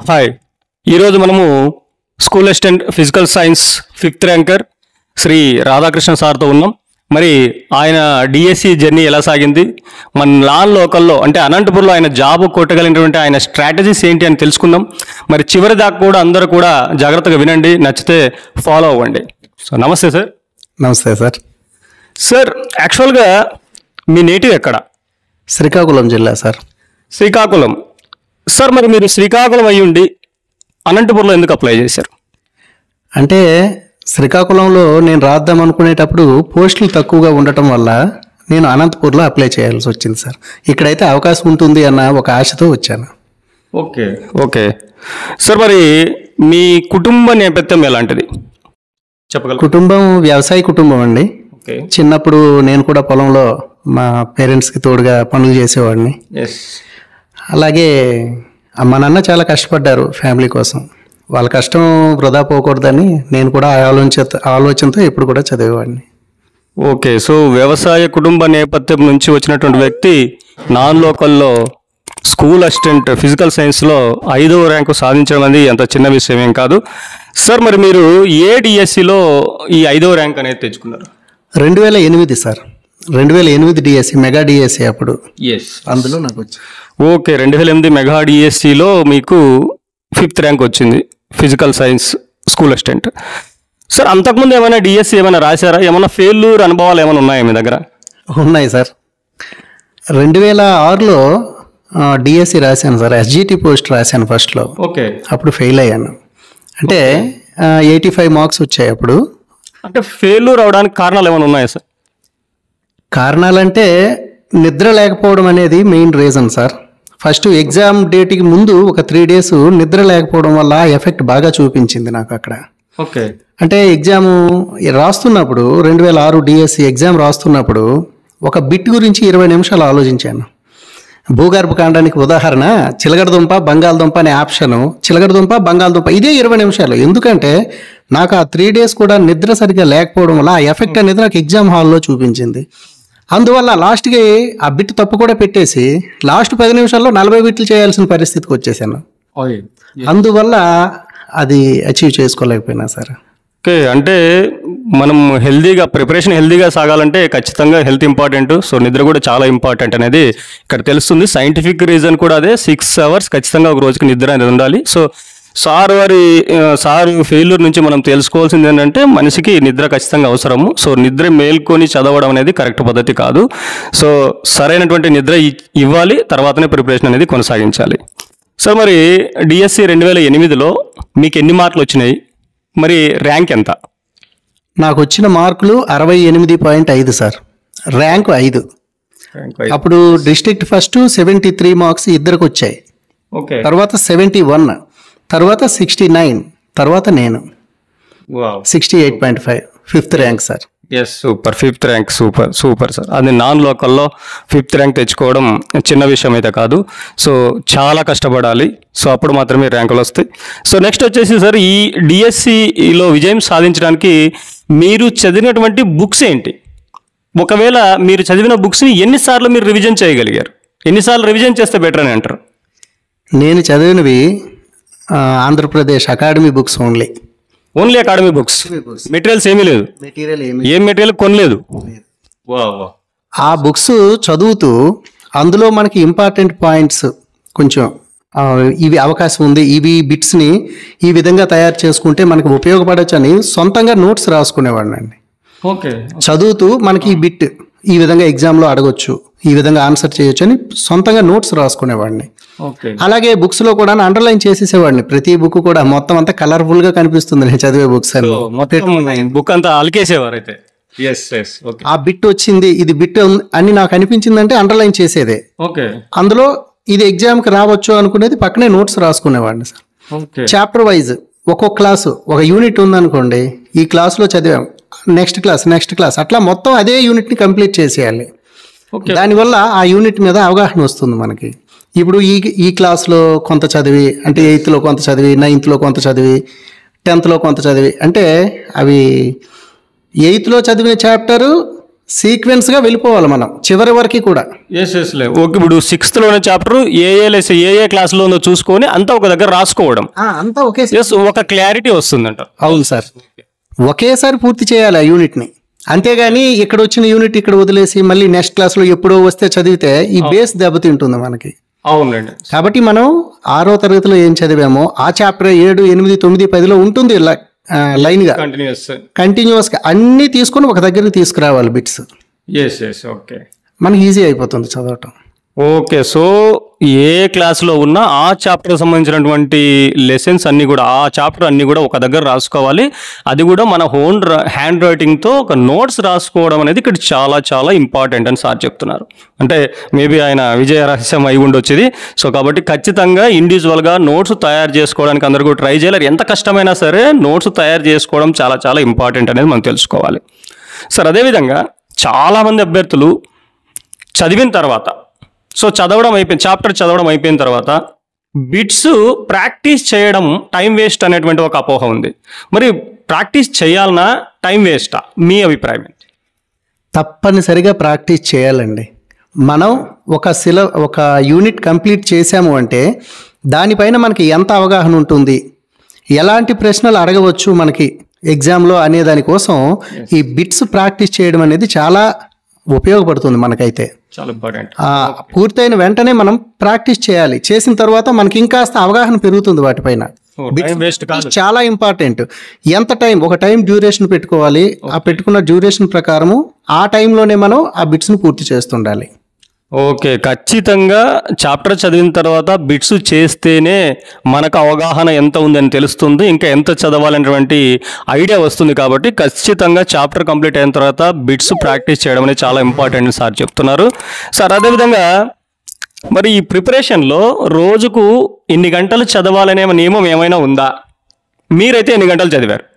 hi ఈరోజు మనము school assistant physical science fifth ranker Shri Radhakrishna సార్తో ఉన్నాం మరి ఆయన డిఎస్సి జర్నీ ఎలా సాగింది మన లాన్ లోకల్లో అంటే అనంతపురంలో ఆయన జాబ్ కొట్టగలిగినటువంటి ఆయన స్ట్రాటజీస్ ఏంటి అని తెలుసుకుందాం మరి చివరి దాకా కూడా అందరూ కూడా జాగ్రత్తగా వినండి నచ్చితే ఫాలో అవ్వండి సో నమస్తే సార్ నమస్తే సార్ సార్ యాక్చువల్గా మీ నేటివ్ ఎక్కడ శ్రీకాకుళం జిల్లా సార్ శ్రీకాకుళం సార్ మరి మీరు శ్రీకాకుళం అయ్యి ఉండి అనంతపురంలో ఎందుకు అప్లై చేశారు అంటే శ్రీకాకుళంలో నేను రాద్దాం అనుకునేటప్పుడు పోస్టులు తక్కువగా ఉండటం వల్ల నేను అనంతపూర్లో అప్లై చేయాల్సి వచ్చింది సార్ ఇక్కడైతే అవకాశం ఉంటుంది అన్న ఒక ఆశతో వచ్చాను ఓకే ఓకే సార్ మరి మీ కుటుంబ నేపథ్యం ఎలాంటిది చెప్పగలరు కుటుంబం వ్యవసాయ కుటుంబం అండి ఓకే చిన్నప్పుడు నేను కూడా పొలంలో మా పేరెంట్స్కి తోడుగా పనులు చేసేవాడిని ఎస్ అలాగే మా నాన్న చాలా కష్టపడ్డారు ఫ్యామిలీ కోసం వాళ్ళ కష్టం వృధా పోకూడదని నేను కూడా ఆ ఆలోచన ఆలోచనతో ఎప్పుడు కూడా చదివేవాడిని ఓకే సో వ్యవసాయ కుటుంబ నేపథ్యం నుంచి వచ్చినటువంటి వ్యక్తి నాన్ లోకల్లో స్కూల్ అసిస్టెంట్ ఫిజికల్ సైన్స్లో ఐదవ ర్యాంకు సాధించడం అనేది అంత చిన్న విషయం ఏం కాదు సార్ మరి మీరు ఏ డిఎస్సిలో ఈ ఐదవ ర్యాంక్ అనేది తెచ్చుకున్నారు రెండు వేల ఎనిమిది సార్ రెండు వేల ఎనిమిది డిఎస్సి మెగా డిఎస్సి అప్పుడు ఎస్ అందులో నాకు వచ్చింది ఓకే రెండు వేల ఎనిమిది మెగా డిఎస్సిలో మీకు ఫిఫ్త్ ర్యాంక్ వచ్చింది physical science school assistant sir అంతకుముందు ఏమైనా డిఎస్సి ఏమైనా రాశారా ఏమైనా ఫెయిల్యూర్ అనుభవాలు ఏమైనా ఉన్నాయా మీ దగ్గర ఉన్నాయి సార్ రెండు వేల ఆరులో డిఎస్సి రాశాను సార్ ఎస్జిటి పోస్ట్ రాశాను ఫస్ట్లో ఓకే అప్పుడు ఫెయిల్ అయ్యాను అంటే ఎయిటీ ఫైవ్ మార్క్స్ వచ్చాయి అప్పుడు అంటే ఫెయిల్యూర్ అవడానికి కారణాలు ఏమైనా ఉన్నాయా సార్ కారణాలంటే నిద్ర లేకపోవడం అనేది main reason sir first exam డేట్కి ముందు ఒక త్రీ డేస్ నిద్ర లేకపోవడం వల్ల ఆ ఎఫెక్ట్ బాగా చూపించింది నాకు అక్కడ ఓకే అంటే ఎగ్జామ్ రాస్తున్నప్పుడు రెండు వేల ఆరు డిఎస్సి ఎగ్జామ్ రాస్తున్నప్పుడు ఒక బిట్ గురించి ఇరవై నిమిషాలు ఆలోచించాను భూగర్భ కాండానికి ఉదాహరణ చిలగడదుంప బంగాళదుంప అనే ఆప్షను చిలగడదుంప బంగాళదుంప ఇదే ఇరవై నిమిషాలు ఎందుకంటే నాకు ఆ త్రీ డేస్ కూడా నిద్ర సరిగ్గా లేకపోవడం వల్ల ఆ ఎఫెక్ట్ అనేది నాకు ఎగ్జామ్ హాల్లో చూపించింది అందువల్ల లాస్ట్కి ఆ బిట్ తప్పు కూడా పెట్టేసి లాస్ట్ పది నిమిషాల్లో నలభై బిట్లు చేయాల్సిన పరిస్థితికి వచ్చేసాను అందువల్ల అది అచీవ్ చేసుకోలేకపోయినా సార్ ఓకే అంటే మనం హెల్దీగా ప్రిపరేషన్ హెల్దీగా సాగాలంటే ఖచ్చితంగా హెల్త్ ఇంపార్టెంట్ సో నిద్ర కూడా చాలా ఇంపార్టెంట్ అనేది ఇక్కడ తెలుస్తుంది సైంటిఫిక్ రీజన్ కూడా అదే సిక్స్ అవర్స్ ఖచ్చితంగా ఒక రోజుకి నిద్ర అనేది ఉండాలి సో సార్ వారి ఆ, సార్ ఫెయిల్యూర్ నుంచి మనం తెలుసుకోవాల్సింది ఏంటంటే మనిషికి నిద్ర ఖచ్చితంగా అవసరము సో నిద్ర మేల్కొని చదవడం అనేది కరెక్ట్ పద్ధతి కాదు సో సరైనటువంటి నిద్ర ఇ- ఇవ్వాలి తర్వాతనే ప్రిపరేషన్ అనేది కొనసాగించాలి సార్ మరి డిఎస్సి రెండు వేల ఎనిమిదిలో మీకు ఎన్ని మార్కులు వచ్చినాయి మరి ర్యాంక్ ఎంత నాకు వచ్చిన మార్కులు అరవై ఎనిమిది పాయింట్ ఐదు సార్ ర్యాంకు ఐదు అప్పుడు district first seventy three marks ఇద్దరికి వచ్చాయి ఓకే తర్వాత సెవెంటీ వన్ తర్వాత సిక్స్టీ నైన్ తర్వాత నేను sixty eight point five fifth rank sir yes super fifth rank super super sir అది నాన్ లోకల్లో ఫిఫ్త్ ర్యాంక్ తెచ్చుకోవడం చిన్న విషయం అయితే కాదు సో చాలా కష్టపడాలి సో అప్పుడు మాత్రమే ర్యాంకులు వస్తాయి సో నెక్స్ట్ వచ్చేసి సార్ ఈ డిఎస్సిలో విజయం సాధించడానికి మీరు చదివినటువంటి బుక్స్ ఏంటి ఒకవేళ మీరు చదివిన బుక్స్ని ఎన్నిసార్లు మీరు రివిజన్ చేయగలిగారు ఎన్నిసార్లు రివిజన్ చేస్తే బెటర్ అని అంటారు నేను చదివినవి ఆ, Andhra Pradesh academy books only only academy books materials ఏమీ లేదు మెటీరియల్ ఏమి ఏం మెటీరియల్ కొనలేదు ఆ బుక్స్ చదువుతూ అందులో మనకి ఇంపార్టెంట్ పాయింట్స్ కొంచెం ఆ, ఇవి అవకాశం ఉంది ఇవి బిట్స్ని ఈ విధంగా తయారు చేసుకుంటే మనకి ఉపయోగపడచ్చు అని సొంతంగా నోట్స్ రాసుకునేవాడిని అండి ఓకే చదువుతూ మనకి ఈ బిట్ ఈ విధంగా ఎగ్జామ్లో అడగొచ్చు ఈ విధంగా ఆన్సర్ చేయొచ్చు అని సొంతంగా నోట్స్ రాసుకునేవాడిని ఓకే అలాగే బుక్స్లో కూడా అండర్లైన్ చేసేసేవాడిని ప్రతి బుక్ కూడా మొత్తం అంతా కలర్ఫుల్గా కనిపిస్తుంది నేను చదివే బుక్స్ అని మొత్తం బుక్ అంతా అలికేసేవారు అయితే ఎస్ ఎస్ ఓకే ఆ బిట్ వచ్చింది ఇది బిట్ అని నాకు అనిపించిందంటే అండర్లైన్ చేసేదే ఓకే అందులో ఇది ఎగ్జామ్కి రావచ్చు అనుకునేది పక్కనే నోట్స్ రాసుకునేవాడిని సార్ ఓకే చాప్టర్ వైజ్ ఒక్కొక్క క్లాసు ఒక యూనిట్ ఉందనుకోండి ఈ క్లాస్లో చదివాం నెక్స్ట్ క్లాస్ నెక్స్ట్ క్లాస్ అట్లా మొత్తం అదే యూనిట్ని కంప్లీట్ చేసేయాలి ఓకే దానివల్ల ఆ యూనిట్ మీద అవగాహన వస్తుంది మనకి ఇప్పుడు ఈ ఈ క్లాస్లో కొంత చదివి అంటే ఎయిత్లో కొంత చదివి నైన్త్లో కొంత చదివి టెన్త్లో కొంత చదివి అంటే అవి ఎయిత్లో చదివిన చాప్టరు సీక్వెన్స్గా వెళ్ళిపోవాలి మనం చివరి వరకు కూడా ఎస్ ఎస్ లే ఓకే ఇప్పుడు సిక్స్త్లో ఉన్న చాప్టర్ ఏ ఏ లెస్ ఏ ఏ క్లాస్లో ఉందో చూసుకొని అంతా ఒక దగ్గర రాసుకోవడం ఆ, అంతా ఒకే ఎస్ ఒక క్లారిటీ వస్తుందంట అవును సార్ ఒకేసారి పూర్తి చేయాలి ఆ యూనిట్ని అంతేగాని ఇక్కడ వచ్చిన యూనిట్ ఇక్కడ వదిలేసి మళ్ళీ నెక్స్ట్ క్లాస్లో ఎప్పుడో వస్తే చదివితే ఈ బేస్ దెబ్బతింటుంది మనకి అవునండి కాబట్టి మనం ఆరో తరగతిలో ఏం చదివామో ఆ చాప్టర్ ఏడు ఎనిమిది తొమ్మిది పదిలో ఉంటుంది ల- ఆ, లైన్గా కంటిన్యూస్ కంటిన్యూస్గా అన్నీ తీసుకొని ఒక దగ్గరికి తీసుకురావాలి బిట్స్ ఎస్ ఎస్ ఓకే మనకి ఈజీ అయిపోతుంది చదవటం ఓకే సో ఏ క్లాస్లో ఉన్నా ఆ చాప్టర్ సంబంధించినటువంటి లెసన్స్ అన్నీ కూడా ఆ చాప్టర్ అన్నీ కూడా ఒక దగ్గర రాసుకోవాలి అది కూడా మన ఓన్ హ్యాండ్ రైటింగ్తో ఒక నోట్స్ రాసుకోవడం అనేది ఇక్కడ చాలా చాలా ఇంపార్టెంట్ అని సార్ చెప్తున్నారు అంటే మేబీ ఆయన విజయ రహస్యం అయి ఉండొచ్చేది సో కాబట్టి ఖచ్చితంగా ఇండివిజువల్గా నోట్స్ తయారు చేసుకోవడానికి అందరూ కూడా ట్రై చేయాలి ఎంత కష్టమైనా సరే నోట్స్ తయారు చేసుకోవడం చాలా చాలా ఇంపార్టెంట్ అనేది మనం తెలుసుకోవాలి సార్ అదేవిధంగా చాలామంది అభ్యర్థులు చదివిన తర్వాత సో చదవడం అయిపోయింది చాప్టర్ చదవడం అయిపోయిన తర్వాత బిట్స్ ప్రాక్టీస్ చేయడం టైం వేస్ట్ అనేటువంటి ఒక అపోహ ఉంది మరి ప్రాక్టీస్ చేయాలన్నా టైం వేస్టా మీ అభిప్రాయం ఏంటి తప్పనిసరిగా ప్రాక్టీస్ చేయాలండి మనం ఒక సిల ఒక యూనిట్ కంప్లీట్ చేసాము అంటే దానిపైన మనకి ఎంత అవగాహన ఉంటుంది ఎలాంటి ప్రశ్నలు అడగవచ్చు మనకి ఎగ్జామ్లో అనే దానికోసం ఈ బిట్స్ ప్రాక్టీస్ చేయడం అనేది చాలా ఉపయోగపడుతుంది మనకైతే చాలా ఇంపార్టెంట్ ఆ, పూర్తయిన వెంటనే మనం ప్రాక్టీస్ చేయాలి చేసిన తర్వాత మనకి ఇంకాస్త అవగాహన పెరుగుతుంది వాటిపైన టైం వేస్ట్ కాదు చాలా ఇంపార్టెంట్ ఎంత టైం ఒక టైం డ్యూరేషన్ పెట్టుకోవాలి ఆ పెట్టుకున్న డ్యూరేషన్ ప్రకారము ఆ టైంలోనే మనం ఆ బిట్స్ని పూర్తి చేస్తుండాలి ఓకే ఖచ్చితంగా చాప్టర్ చదివిన తర్వాత బిట్స్ చేస్తేనే మనకు అవగాహన ఎంత ఉందని తెలుస్తుంది ఇంకా ఎంత చదవాలనేటువంటి ఐడియా వస్తుంది కాబట్టి ఖచ్చితంగా చాప్టర్ కంప్లీట్ అయిన తర్వాత బిట్స్ ప్రాక్టీస్ చేయడం అనేది చాలా ఇంపార్టెంట్ అని సార్ చెప్తున్నారు సార్ అదేవిధంగా మరి ఈ ప్రిపరేషన్లో రోజుకు ఇన్ని గంటలు చదవాలనే నియమం ఏమైనా ఉందా మీరైతే ఎన్ని గంటలు చదివారు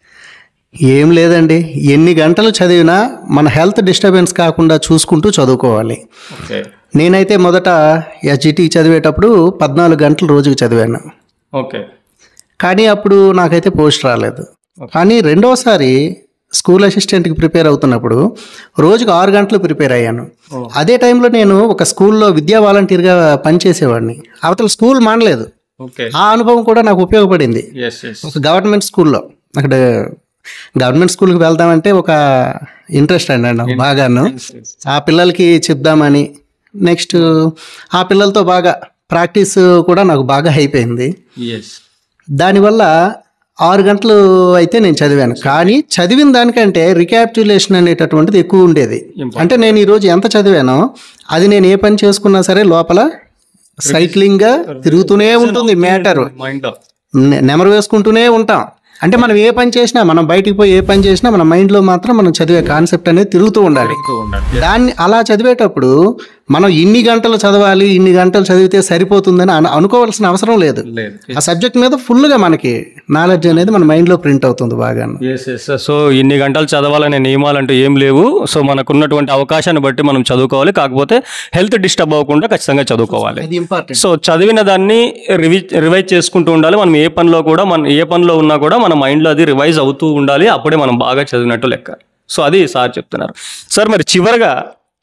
ఏం లేదండి ఎన్ని గంటలు చదివినా మన హెల్త్ డిస్టర్బెన్స్ కాకుండా చూసుకుంటూ చదువుకోవాలి ఓకే నేనైతే మొదట ఎస్జిటి చదివేటప్పుడు పద్నాలుగు గంటలు రోజుకి చదివాను ఓకే కానీ అప్పుడు నాకైతే పోస్ట్ రాలేదు కానీ రెండోసారి స్కూల్ అసిస్టెంట్కి ప్రిపేర్ అవుతున్నప్పుడు రోజుకు ఆరు గంటలు ప్రిపేర్ అయ్యాను అదే టైంలో నేను ఒక స్కూల్లో విద్యా వాలంటీర్గా పనిచేసేవాడిని అవతల స్కూల్ మానలేదు ఓకే ఆ అనుభవం కూడా నాకు ఉపయోగపడింది ఎస్ ఎస్ ఒక గవర్నమెంట్ స్కూల్లో అక్కడ గవర్నమెంట్ స్కూల్కి వెళ్దామంటే ఒక ఇంట్రెస్ట్ అండి నాకు బాగాను ఆ పిల్లలకి చెప్దామని నెక్స్ట్ ఆ పిల్లలతో బాగా ప్రాక్టీస్ కూడా నాకు బాగా అయిపోయింది ఎస్ దానివల్ల ఆరు గంటలు అయితే నేను చదివాను కానీ చదివిన దానికంటే రికాప్చులేషన్ అనేటటువంటిది ఎక్కువ ఉండేది అంటే నేను ఈరోజు ఎంత చదివానో అది నేను ఏ పని చేసుకున్నా సరే లోపల సైక్లింగ్గా తిరుగుతూనే ఉంటుంది మ్యాటర్ మైండ్లో నెమరు వేసుకుంటూనే ఉంటాం అంటే మనం ఏ పని చేసినా మనం బయటికి పోయి ఏ పని చేసినా మన మైండ్లో మాత్రం మనం చదివే కాన్సెప్ట్ అనేది తిరుగుతూ ఉండాలి ఉండాలి దాన్ని అలా చదివేటప్పుడు మనం ఇన్ని గంటలు చదవాలి ఇన్ని గంటలు చదివితే సరిపోతుందని అను- అనుకోవాల్సిన అవసరం లేదు లేదు ఆ సబ్జెక్ట్ మీద ఫుల్గా మనకి నాలెడ్జ్ అనేది మన మైండ్లో ప్రింట్ అవుతుంది బాగా ఎస్ ఎస్ సో ఇన్ని గంటలు చదవాలనే నియమాలు అంటూ ఏం లేవు సో మనకున్నటువంటి అవకాశాన్ని బట్టి మనం చదువుకోవాలి కాకపోతే హెల్త్ డిస్టర్బ్ అవ్వకుండా ఖచ్చితంగా చదువుకోవాలి అది ఇంపార్టెంట్ సో చదివిన దాన్ని రివి రివైజ్ చేసుకుంటూ ఉండాలి మనం ఏ పనిలో కూడా మన ఏ పనిలో ఉన్నా కూడా మన మైండ్లో అది రివైజ్ అవుతూ ఉండాలి అప్పుడే మనం బాగా చదివినట్టు లెక్క సో అది సార్ చెప్తున్నారు సార్ మరి చివరగా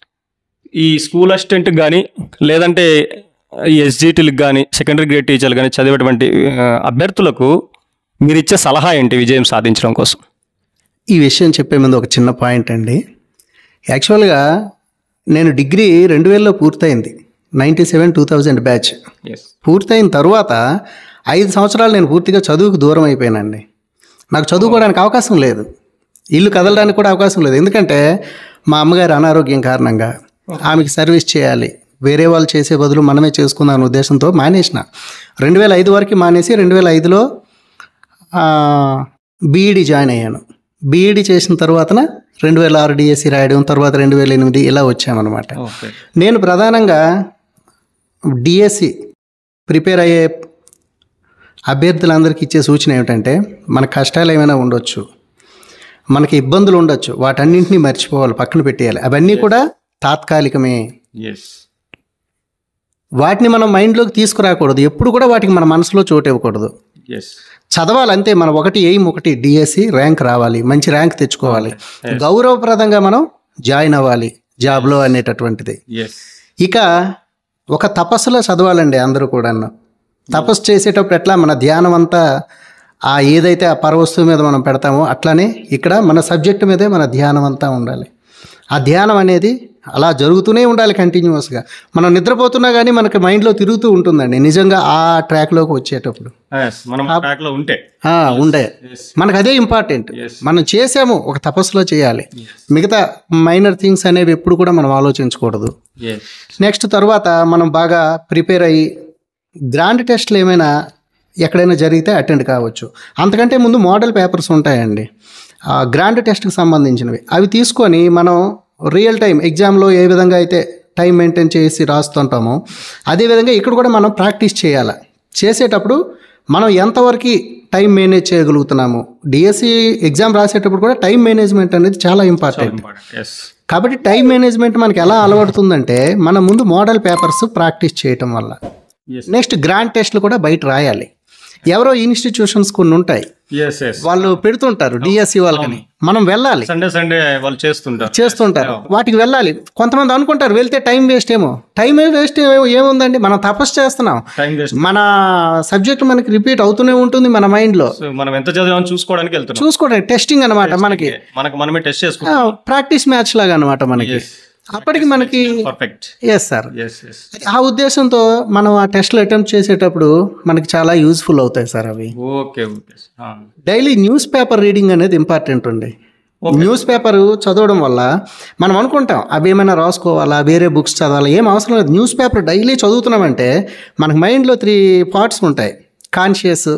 ఈ స్కూల్ అసిస్టెంట్కి కానీ లేదంటే ఎస్జిటీలకు కానీ సెకండరీ గ్రేడ్ టీచర్లు కానీ చదివేటువంటి ఆ, అభ్యర్థులకు మీరు ఇచ్చే సలహా ఏంటి విజయం సాధించడం కోసం ఈ విషయం చెప్పే ముందు ఒక చిన్న పాయింట్ అండి యాక్చువల్గా నేను డిగ్రీ రెండు వేలలో పూర్తయింది ninety seven two thousand batch పూర్తయిన తర్వాత ఐదు సంవత్సరాలు నేను పూర్తిగా చదువుకు దూరం అయిపోయానండి నాకు చదువుకోవడానికి అవకాశం లేదు ఇల్లు కదలడానికి కూడా అవకాశం లేదు ఎందుకంటే మా అమ్మగారి అనారోగ్యం కారణంగా ఆమెకి సర్వీస్ చేయాలి వేరే వాళ్ళు చేసే బదులు మనమే చేసుకుందాం అనే ఉద్దేశంతో మానేసిన రెండు వేల ఐదు వరకు మానేసి రెండు వేల ఐదులో బీఈడి జాయిన్ అయ్యాను బీఈడి చేసిన తర్వాతన రెండు వేల ఆరు డిఎస్సి రాయడం తర్వాత రెండు వేల ఎనిమిది ఇలా వచ్చామన్నమాట ఓకే నేను ప్రధానంగా డిఎస్సి ప్రిపేర్ అయ్యే అభ్యర్థులందరికీ ఇచ్చే సూచన ఏమిటంటే మన కష్టాలు ఏమైనా ఉండొచ్చు మనకి ఇబ్బందులు ఉండొచ్చు వాటన్నింటినీ మర్చిపోవాలి పక్కన పెట్టేయాలి అవన్నీ కూడా తాత్కాలికమే ఎస్ వాటిని మనం మైండ్లోకి తీసుకురాకూడదు ఎప్పుడు కూడా వాటికి మన మనసులో చోటు ఇవ్వకూడదు ఎస్ చదవాలి అంతే మన ఒకటి ఎయిమ్ ఒకటి డిఎస్సి ర్యాంక్ రావాలి మంచి ర్యాంక్ తెచ్చుకోవాలి గౌరవప్రదంగా మనం జాయిన్ అవ్వాలి జాబ్లో అనేటటువంటిది ఎస్ ఇక ఒక తపస్సులో చదవాలండి అందరూ కూడాను తపస్సు చేసేటప్పుడు ఎట్లా మన ధ్యానం అంతా ఆ ఏదైతే ఆ పరవస్తువు మీద మనం పెడతామో అట్లానే ఇక్కడ మన సబ్జెక్ట్ మీదే మన ధ్యానం అంతా ఉండాలి ఆ ధ్యానం అనేది అలా జరుగుతూనే ఉండాలి కంటిన్యూస్గా మనం నిద్రపోతున్నా కానీ మనకి మైండ్లో తిరుగుతూ ఉంటుందండి నిజంగా ఆ ట్రాక్లోకి వచ్చేటప్పుడు మనం ట్రాక్ లో ఉంటే ఆ, ఉండే మనకు అదే ఇంపార్టెంట్ మనం చేసాము ఒక తపస్సులో చేయాలి మిగతా మైనర్ థింగ్స్ అనేవి ఎప్పుడు కూడా మనం ఆలోచించకూడదు నెక్స్ట్ తర్వాత మనం బాగా ప్రిపేర్ అయ్యి గ్రాండ్ టెస్ట్లు ఏమైనా ఎక్కడైనా జరిగితే అటెండ్ కావచ్చు అంతకంటే ముందు మోడల్ పేపర్స్ ఉంటాయండి ఆ గ్రాండ్ టెస్ట్కి సంబంధించినవి అవి తీసుకొని మనం రియల్ టైం ఎగ్జామ్లో ఏ విధంగా అయితే టైం మెయింటైన్ చేసి రాస్తుంటామో అదేవిధంగా ఇక్కడ కూడా మనం ప్రాక్టీస్ చేయాలి చేసేటప్పుడు మనం ఎంతవరకు టైం మేనేజ్ చేయగలుగుతున్నాము డిఎస్సి ఎగ్జామ్ రాసేటప్పుడు కూడా టైం మేనేజ్మెంట్ అనేది చాలా ఇంపార్టెంట్ ఎస్ కాబట్టి టైం మేనేజ్మెంట్ మనకి ఎలా అలవడుతుందంటే మన ముందు మోడల్ పేపర్స్ ప్రాక్టీస్ చేయటం వల్ల ఎస్ నెక్స్ట్ గ్రాండ్ టెస్ట్లు కూడా బయట రాయాలి ఎవరో ఇన్స్టిట్యూషన్స్ కొన్ని ఉంటాయి ఎస్ ఎస్ వాళ్ళు పెడుతుంటారు డిఎస్సి వాళ్ళకని మనం వెళ్ళాలి సండే సండే వాళ్ళు చేస్తుంటారు చేస్తుంటారు వాటికి వెళ్ళాలి కొంతమంది అనుకుంటారు వెళ్తే టైం వేస్ట్ ఏమో టైం వేస్ట్ ఏముందండి మనం తపస్సు చేస్తున్నాం టైం వేస్ట్ మన సబ్జెక్ట్ మనకి రిపీట్ అవుతూనే ఉంటుంది మన మైండ్లో సో మనం ఎంత చదివామని చూసుకోవడానికి వెళ్తున్నాం చూసుకోవడానికి టెస్టింగ్ అనమాట మనకి మనకు మనమే టెస్ట్ చేసుకుంటాం ప్రాక్టీస్ మ్యాచ్ లాగా అనమాట మనకి అప్పటికి మనకి perfect yes sir yes yes ఆ ఉద్దేశంతో మనం ఆ టెస్ట్లు అటెంప్ట్ చేసేటప్పుడు మనకి చాలా యూస్ఫుల్ అవుతాయి సార్ అవి okay okay daily newspaper reading అనేది ఇంపార్టెంట్ అండి న్యూస్ పేపర్ చదవడం వల్ల మనం అనుకుంటాం అవి ఏమైనా రాసుకోవాలా వేరే బుక్స్ చదవాలా ఏం అవసరం లేదు న్యూస్ పేపర్ డైలీ చదువుతున్నామంటే మనకు మైండ్లో త్రీ పార్ట్స్ ఉంటాయి కాన్షియస్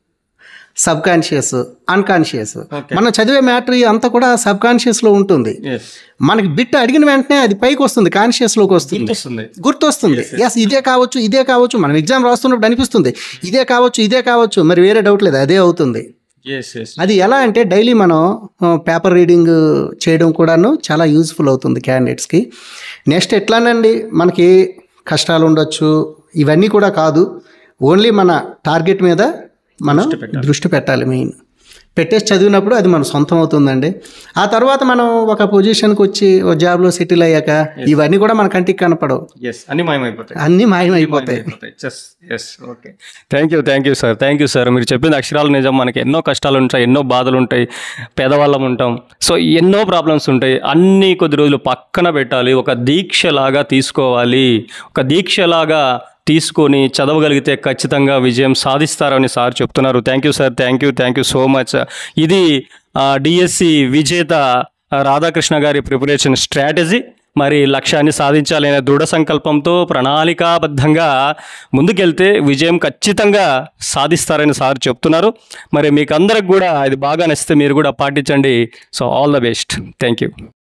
సబ్ కాన్షియస్ అన్కాన్షియస్ మనం చదివే మ్యాటర్ అంతా కూడా సబ్ కాన్షియస్లో ఉంటుంది ఎస్ మనకి బిట్ అడిగిన వెంటనే అది పైకి వస్తుంది కాన్షియస్లోకి వస్తుంది వస్తుంది గుర్తొస్తుంది ఎస్ ఇదే కావచ్చు ఇదే కావచ్చు మనం ఎగ్జామ్ రాస్తున్నప్పుడు అనిపిస్తుంది ఇదే కావచ్చు ఇదే కావచ్చు మరి వేరే డౌట్ లేదు అదే అవుతుంది ఎస్ ఎస్ అది ఎలా అంటే డైలీ మనం పేపర్ రీడింగ్ చేయడం కూడాను చాలా యూజ్ఫుల్ అవుతుంది క్యాండిడేట్స్కి నెక్స్ట్ ఎట్లానండి మనకి కష్టాలు ఉండొచ్చు ఇవన్నీ కూడా కాదు ఓన్లీ మన టార్గెట్ మీద మనం దృష్టి పెట్టాలి మెయిన్ పెట్టేసి చదివినప్పుడు అది మన సొంతం అవుతుందండి ఆ తర్వాత మనం ఒక పొజిషన్కి వచ్చి ఒక జాబ్లో సెటిల్ అయ్యాక ఇవన్నీ కూడా మన కంటికి కనపడవు ఎస్ అన్ని మాయమైపోతాయి అన్నీ మాయమైపోతాయి yes okay thank you thank you sir thank you sir మీరు చెప్పింది అక్షరాలు నిజం మనకి ఎన్నో కష్టాలు ఉంటాయి ఎన్నో బాధలు ఉంటాయి పేదవాళ్ళం ఉంటాం సో ఎన్నో ప్రాబ్లమ్స్ ఉంటాయి అన్నీ కొద్ది రోజులు పక్కన పెట్టాలి ఒక దీక్షలాగా తీసుకోవాలి ఒక దీక్షలాగా తీసుకొని చదవగలిగితే ఖచ్చితంగా విజయం సాధిస్తారని సార్ చెప్తున్నారు thank you sir thank you thank you so much ఇది డిఎస్సి విజేత ఆ, రాధాకృష్ణ గారి ప్రిపరేషన్ స్ట్రాటజీ మరి లక్ష్యాన్ని సాధించాలనే దృఢ సంకల్పంతో ప్రణాళికాబద్ధంగా ముందుకెళ్తే విజయం ఖచ్చితంగా సాధిస్తారని సార్ చెప్తున్నారు మరి మీకు అందరికి కూడా ఇది బాగా నచ్చితే మీరు కూడా పాటించండి so all the best thank you